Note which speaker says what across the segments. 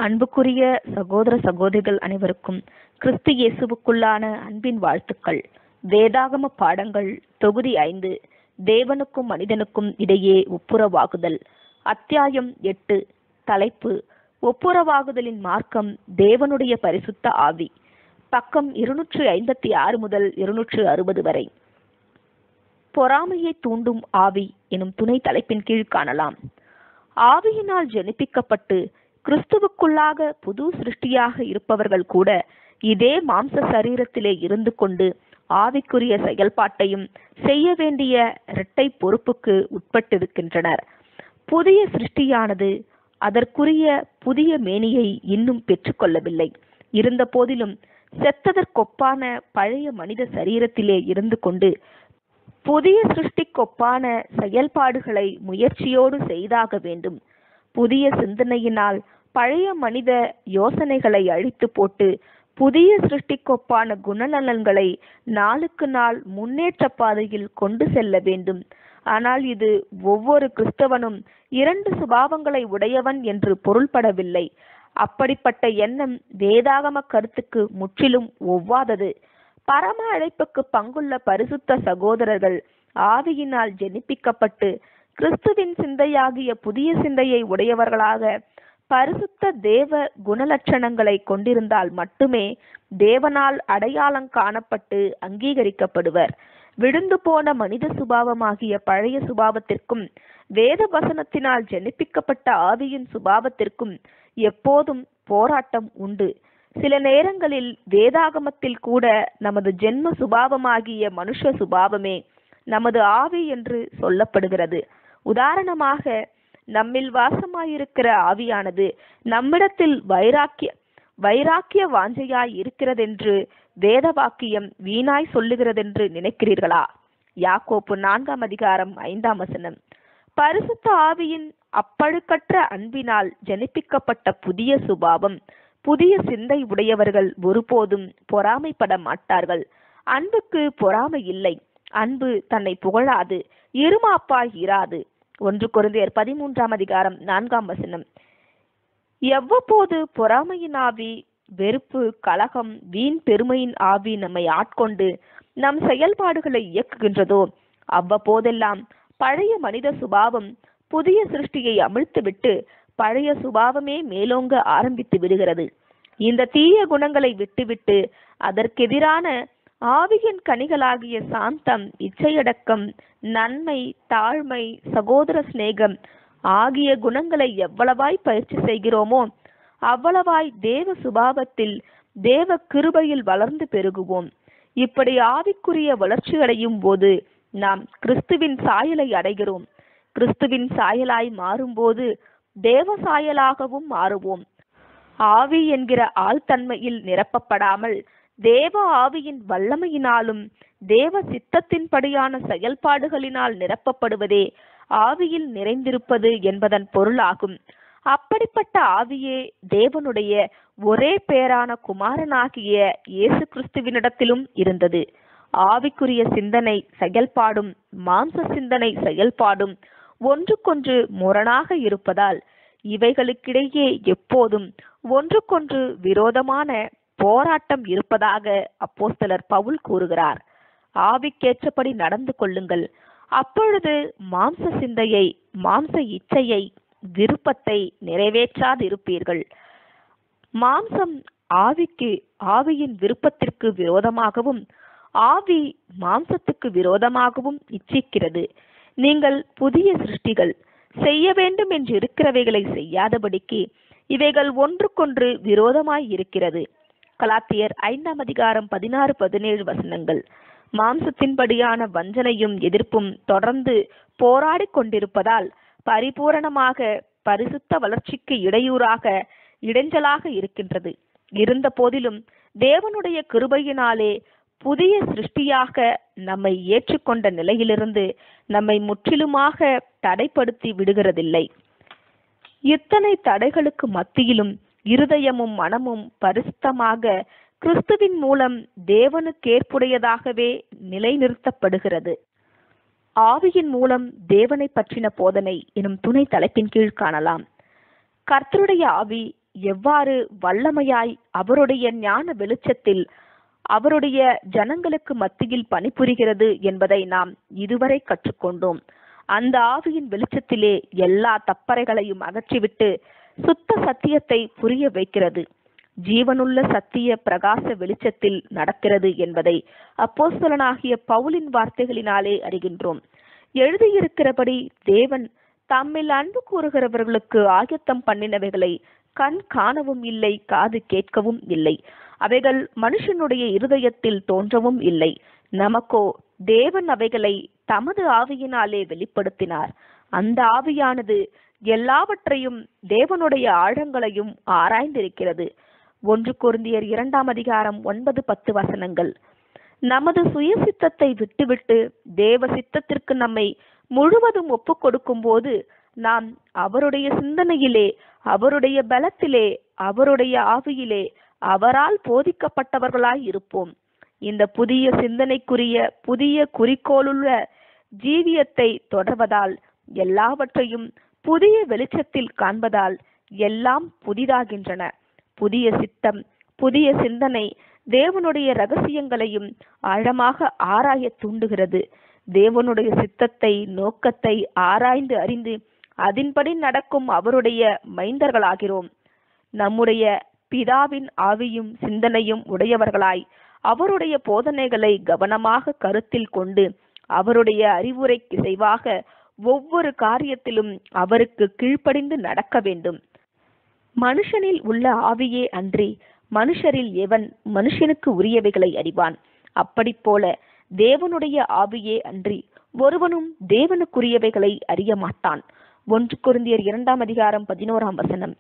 Speaker 1: அன்புக்குரிய சகோதர சகோதரிகள் அனைவருக்கும் கிறிஸ்து இயேசுவுக்குள்ளான அன்பின் வாழ்த்துக்கள் வேதாகம பாடங்கள் தொகுதி ஐந்து தேவனுக்கும் மனிதனுக்கும் இடையே ஒப்புரவாகுதல் அத்தியாயம் எட்டு தலைப்பு ஒப்புரவாகுதலின் மார்க்கம் தேவனுடைய பரிசுத்த ஆவி பக்கம் இருநூற்று ஐம்பத்தி ஆறு முதல் இருநூற்று அறுபது வரை பொறாமையை தூண்டும் ஆவி எனும் துணை தலைப்பின் கீழ் காணலாம் ஆவியினால் ஜெனிப்பிக்கப்பட்டு கிறிஸ்துவுக்குள்ளாக புது சிருஷ்டியாக இருப்பவர்கள் கூட இதே மாம்ச சரீரத்திலே இருந்து கொண்டு ஆவிக்குரிய செயல்பாட்டையும் செய்ய வேண்டிய இரட்டை பொறுப்புக்கு உட்பட்டிருக்கின்றனர் புதிய சிருஷ்டியானது அதற்குரிய புதிய மேனியை இன்னும் பெற்றுக்கொள்ளவில்லை இருந்த போதிலும் செத்ததற்கொப்பான பழைய மனித சரீரத்திலே இருந்து கொண்டு புதிய சிருஷ்டிக்கொப்பான செயல்பாடுகளை முயற்சியோடு செய்தாக வேண்டும் புதிய சிந்தனையினால் பழைய மனித யோசனைகளை அழித்து போட்டு புதிய சிருஷ்டிக்கொப்பான குணநலன்களை நாளுக்கு நாள் முன்னேற்ற பாதையில் கொண்டு செல்ல வேண்டும் ஆனால் இது ஒவ்வொரு கிறிஸ்தவனும் இரண்டு சுபாவங்களை உடையவன் என்று பொருள்படவில்லை அப்படிப்பட்ட எண்ணம் வேதாகம கருத்துக்கு முற்றிலும் ஒவ்வாதது பரம அழைப்புக்கு பங்குள்ள பரிசுத்த சகோதரர்கள் ஆவியினால் ஜெனிப்பிக்கப்பட்டு கிறிஸ்துவின் சிந்தையாகிய புதிய சிந்தையை உடையவர்களாக பரிசுத்த தேவ குணலட்சணங்களை கொண்டிருந்தால் மட்டுமே தேவனால் அடையாளம் காணப்பட்டு அங்கீகரிக்கப்படுவர் விழுந்து போன மனித சுபாவமாகிய பழைய சுபாவத்திற்கும் வேத வசனத்தினால் ஜெனிப்பிக்கப்பட்ட ஆவியின் சுபாவத்திற்கும் எப்போதும் போராட்டம் உண்டு சில நேரங்களில் வேதாகமத்தில் கூட நமது ஜென்ம சுபாவமாகிய மனுஷ சுபாவமே நமது ஆவி என்று சொல்லப்படுகிறது உதாரணமாக நம்மில் வாசமாயிருக்கிற ஆவியானது நம்மிடத்தில் வைராக்கிய வைராக்கிய வாஞ்சையாய் இருக்கிறதென்று வேத வாக்கியம் வீணாய் சொல்லுகிறதென்று நினைக்கிறீர்களா யாக்கோப்பு நான்காம் அதிகாரம் ஐந்தாம் வசனம் பரிசுத்த ஆவியின் அப்பழுக்கற்ற அன்பினால் ஜனிப்பிக்கப்பட்ட புதிய சுபாவம் புதிய சிந்தை உடையவர்கள் ஒருபோதும் பொறாமைப்பட மாட்டார்கள் அன்புக்கு பொறாமை இல்லை அன்பு தன்னை புகழாது இருமாப்பாய் இராது ஒன்று குருந்தியர் பதிமூன்றாம் அதிகாரம் நான்காம் வசனம் எவ்வப்போது பொறாமையின் ஆவி வெறுப்பு கலகம் வீண் பெருமையின் ஆவி நம்மை ஆட்கொண்டு நம் செயல்பாடுகளை இயக்குகின்றதோ அவ்வப்போதெல்லாம் பழைய மனித சுபாவம் புதிய சிருஷ்டியை அமிழ்த்துவிட்டு பழைய சுபாவமே மேலோங்க ஆரம்பித்து விடுகிறது இந்த தீய குணங்களை விட்டுவிட்டு அதற்கெதிரான ஆவியின் கனிகளாகிய சாந்தம் இச்சையடக்கம் நன்மை தாழ்மை சகோதர சிநேகம் ஆகிய குணங்களை எவ்வளவாய் பயிற்சி செய்கிறோமோ அவ்வளவாய் தேவ சுபாவத்தில் தேவ கிருபையில் வளர்ந்து பெருகுவோம் இப்படி ஆவிக்குரிய வளர்ச்சி அடையும் போது நாம் கிறிஸ்துவின் சாயலை அடைகிறோம் கிறிஸ்துவின் சாயலாய் மாறும்போது தேவ சாயலாகவும் மாறுவோம் ஆவி என்கிற ஆழ்தன்மையில் நிரப்பப்படாமல் தேவ ஆவியின் வல்லமையினாலும் தேவ சித்தத்தின்படியான செயல்பாடுகளினால் நிரப்பப்படுவதே ஆவியில் நிறைந்திருப்பது என்பதன் பொருளாகும் அப்படிப்பட்ட ஆவியே தேவனுடைய ஒரே பேரான குமாரனாகிய இயேசு கிறிஸ்துவினிடத்திலும் இருந்தது ஆவிக்குரிய சிந்தனை செயல்பாடும் மாம்ச சிந்தனை செயல்பாடும் ஒன்றுக்கொன்று முரணாக இருப்பதால் இவைகளுக்கிடையே எப்போதும் ஒன்றுக்கொன்று விரோதமான போராட்டம் இருப்பதாக அப்போஸ்தலர் பவுல் கூறுகிறார் ஆவிக்கேற்றபடி நடந்து கொள்ளுங்கள் அப்பொழுது மாம்ச சிந்தையை மாம்ச இச்சையை விருப்பத்தை நிறைவேற்றாதிருப்பீர்கள் மாம்சம் ஆவிக்கு ஆவியின் விருப்பத்திற்கு விரோதமாகவும் ஆவி மாம்சத்துக்கு விரோதமாகவும் இச்சிக்கிறது நீங்கள் புதிய சிருஷ்டிகள் செய்ய வேண்டும் என்று இருக்கிறவைகளை செய்யாதபடிக்கு இவைகள் ஒன்றுக்கொன்று விரோதமாய் இருக்கிறது கலாத்தியர் ஐந்தாம் அதிகாரம் பதினாறு பதினேழு வசனங்கள் மாம்சத்தின்படியான வஞ்சனையும் எதிர்ப்பும் தொடர்ந்து போராடி கொண்டிருப்பதால் பரிபூரணமாக பரிசுத்த வளர்ச்சிக்கு இடையூறாக இடைஞ்சலாக இருக்கின்றது இருந்த போதிலும் தேவனுடைய கிருபையினாலே புதிய சிருஷ்டியாக நம்மை ஏற்றுக்கொண்ட நிலையிலிருந்து நம்மை முற்றிலுமாக தடைப்படுத்தி விடுகிறதில்லை இத்தனை தடைகளுக்கு மத்தியிலும் இருதயமும் மனமும் பரிசுத்தமாக கிறிஸ்துவின் மூலம் தேவனுக்கேற்புடையதாகவே நிலைநிறுத்தப்படுகிறது ஆவியின் மூலம் தேவனை பற்றின போதனை எனும் துணை தலைப்பின் கீழ் காணலாம் கர்த்தருடைய ஆவி எவ்வாறு வல்லமையாய் அவருடைய ஞான வெளிச்சத்தில் அவருடைய ஜனங்களுக்கு மத்தியில் பணிபுரிகிறது என்பதை நாம் இதுவரை கற்றுக்கொண்டோம் அந்த ஆவியின் வெளிச்சத்திலே எல்லா தப்பறைகளையும் அகற்றிவிட்டு சுத்த சத்தியத்தை புரிய வைக்கிறது ஜீவனுள்ள சத்திய பிரகாச வெளிச்சத்தில் நடக்கிறது என்பதை அப்போஸ்தலனாகிய பவுலின் வார்த்தைகளினாலே அறிகின்றோம் எழுதியிருக்கிறபடி தேவன் தம்மில் அன்பு கூறுகிறவர்களுக்கு ஆயத்தம் பண்ணினவைகளை கண் காணவும் இல்லை காது கேட்கவும் இல்லை அவைகள் மனுஷனுடைய இருதயத்தில் தோன்றவும் இல்லை நமக்கோ தேவன் அவைகளை தமது ஆவியினாலே வெளிப்படுத்தினார் அந்த ஆவியானது எல்லாவற்றையும் தேவனுடைய ஆழங்களையும் ஆராய்ந்திருக்கிறது ஒன்று கொருந்தியர் இரண்டாம் அதிகாரம் ஒன்பது பத்து வசனங்கள் நமது சுய சித்தத்தை விட்டுவிட்டு தேவ சித்தத்திற்கு நம்மை முழுவதும் ஒப்பு கொடுக்கும் போது நாம் அவருடைய சிந்தனையிலே அவருடைய பலத்திலே அவருடைய ஆவியிலே அவரால் போதிக்கப்பட்டவர்களாய் இருப்போம் இந்த புதிய சிந்தனைக்குரிய புதிய குறிக்கோளுள்ள ஜீவியத்தை தொடர்வதால் எல்லாவற்றையும் புதிய வெளிச்சத்தில் காண்பதால் எல்லாம் புதிதாகின்றன புதிய சித்தம் புதிய சிந்தனை தேவனுடைய ரகசியங்களையும் ஆழமாக ஆராய தூண்டுகிறது தேவனுடைய சித்தத்தை நோக்கத்தை ஆராய்ந்து அறிந்து அதன்படி நடக்கும் அவருடைய மைந்தர்களாகிறோம் நம்முடைய பிதாவின் ஆவியும் சிந்தனையும் உடையவர்களாய் அவருடைய போதனைகளை கவனமாக கருத்தில் கொண்டு அவருடைய அறிவுரைக்கு செய்வாக ஒவ்வொரு காரியத்திலும் அவருக்கு கீழ்ப்படிந்து நடக்க வேண்டும் மனுஷனில் உள்ள ஆவியே அன்றி மனுஷரில் எவன் மனுஷனுக்கு உரியவைகளை அறிவான் அப்படி போல தேவனுடைய ஆவியே அன்றி ஒருவனும் தேவனுக்குரியவைகளை அறிய மாட்டான் ஒன்று குருந்தியர் இரண்டாம் அதிகாரம் பதினோராம் வசனம்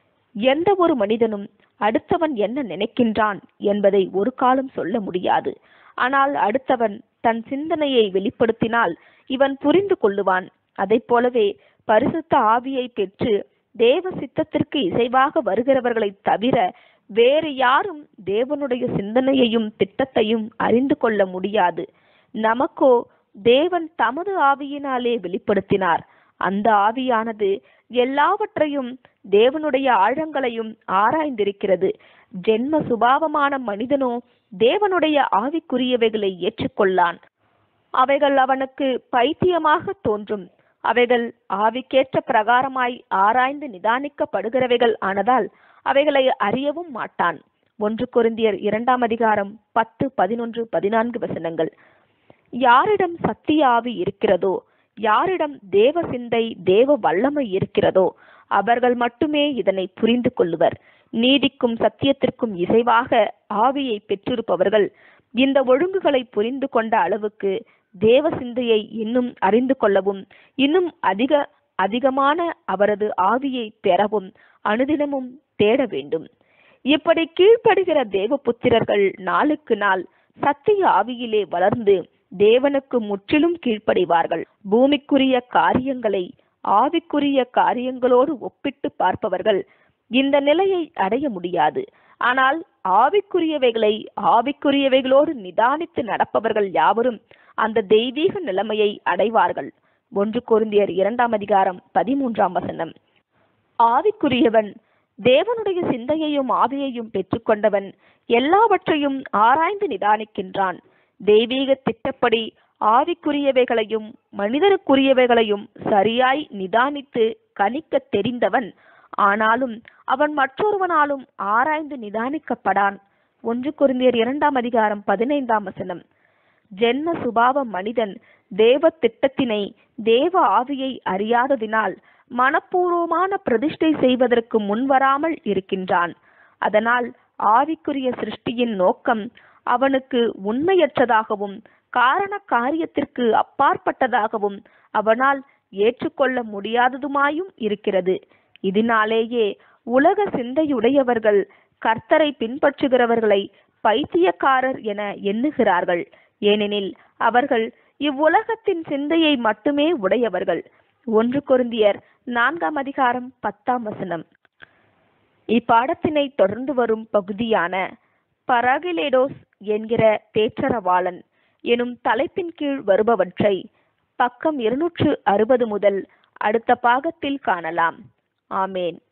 Speaker 1: எந்த ஒரு மனிதனும் அடுத்தவன் என்ன நினைக்கின்றான் என்பதை ஒரு காலம் சொல்ல முடியாது ஆனால் அடுத்தவன் தன் சிந்தனையை வெளிப்படுத்தினால் இவன் புரிந்து கொள்ளுவான் அதைப் போலவே பரிசுத்த ஆவியை பெற்று தேவ சித்தத்திற்கு இசைவாக வருகிறவர்களை தவிர வேறு யாரும் தேவனுடைய சிந்தனையையும் திட்டத்தையும் அறிந்து கொள்ள முடியாது நமக்கோ தேவன் தமது ஆவியினாலே வெளிப்படுத்தினார் அந்த ஆவியானது எல்லாவற்றையும் தேவனுடைய ஆழங்களையும் ஆராய்ந்திருக்கிறது ஜென்ம சுபாவமான மனிதனோ தேவனுடைய ஆவிக்குரியவைகளை ஏற்றுக்கொள்ளான் அவைகள் அவனுக்கு பைத்தியமாக தோன்றும் அவைகள் ஆவிக்கேற்ற பிரகாரமாய் ஆராய்ந்து நிதானிக்கப்படுகிறவைகள் ஆனதால் அவைகளை அறியவும் மாட்டான் ஒன்று கொரிந்தியர் இரண்டாம் அதிகாரம் பத்து பதினொன்று பதினான்கு வசனங்கள் யாரிடம் சத்திய ஆவி இருக்கிறதோ யாரிடம் தேவ சிந்தை தேவ வல்லமை இருக்கிறதோ அவர்கள் மட்டுமே இதனை புரிந்து கொள்ளுவர் நீதிக்கும் சத்தியத்திற்கும் இசைவாக ஆவியை பெற்றிருப்பவர்கள் இந்த ஒழுங்குகளை புரிந்து கொண்ட அளவுக்கு தேவ சிந்தையை இன்னும் அறிந்து கொள்ளவும் இன்னும் அதிக அதிகமான அவரது ஆவியை பெறவும் அனுதினமும் தேட வேண்டும் இப்படி கீழ்ப்படுகிற தேவ புத்திரர்கள் நாளுக்கு நாள் சத்திய ஆவியிலே வளர்ந்து தேவனுக்கு முற்றிலும் கீழ்ப்படிவார்கள் பூமிக்குரிய காரியங்களை ஆவிக்குரிய காரியங்களோடு ஒப்பிட்டு பார்ப்பவர்கள் இந்த நிலையை அடைய முடியாது ஆனால் ஆவிக்குரியவைகளை ஆவிக்குரியவைகளோடு நிதானித்து நடப்பவர்கள் யாவரும் அந்த தெய்வீக நிலைமையை அடைவார்கள் ஒன்று கொருந்தியர் இரண்டாம் அதிகாரம் பதிமூன்றாம் வசனம் ஆவிக்குரியவன் தேவனுடைய சிந்தையையும் ஆவியையும் பெற்றுக்கொண்டவன் எல்லாவற்றையும் ஆராய்ந்து நிதானிக்கின்றான் தெய்வீக திட்டப்படி ஆவிக்குரியவைகளையும் மனிதருக்குரியவைகளையும் சரியாய் நிதானித்து கணிக்க தெரிந்தவன் ஆனாலும் அவன் மற்றொருவனாலும் ஆராய்ந்து நிதானிக்கப்படான் ஒன்று குருந்தியர் இரண்டாம் அதிகாரம் பதினைந்தாம் வசனம் ஜென்ம சுபாவ மனிதன் தேவ திட்டத்தினை தேவ ஆவியை அறியாததினால் மனப்பூர்வமான பிரதிஷ்டை செய்வதற்கு முன்வராமல் இருக்கின்றான் அதனால் ஆவிக்குரிய சிருஷ்டியின் நோக்கம் அவனுக்கு உண்மையற்றதாகவும் காரண காரியத்திற்கு அப்பாற்பட்டதாகவும் அவனால் ஏற்றுக்கொள்ள முடியாததுமாயும் இருக்கிறது இதனாலேயே உலக சிந்தையுடையவர்கள் கர்த்தரை பின்பற்றுகிறவர்களை பைத்தியக்காரர் என எண்ணுகிறார்கள் ஏனெனில் அவர்கள் இவ்வுலகத்தின் சிந்தையை மட்டுமே உடையவர்கள் ஒன்று கொருந்தியர் நான்காம் அதிகாரம் பத்தாம் வசனம் இப்பாடத்தினை தொடர்ந்து வரும் பகுதியான பராகிலேடோஸ் என்கிற தேற்றரவாளன் எனும் தலைப்பின் கீழ் வருபவற்றை பக்கம் இருநூற்று அறுபது முதல் அடுத்த பாகத்தில் காணலாம் ஆமேன்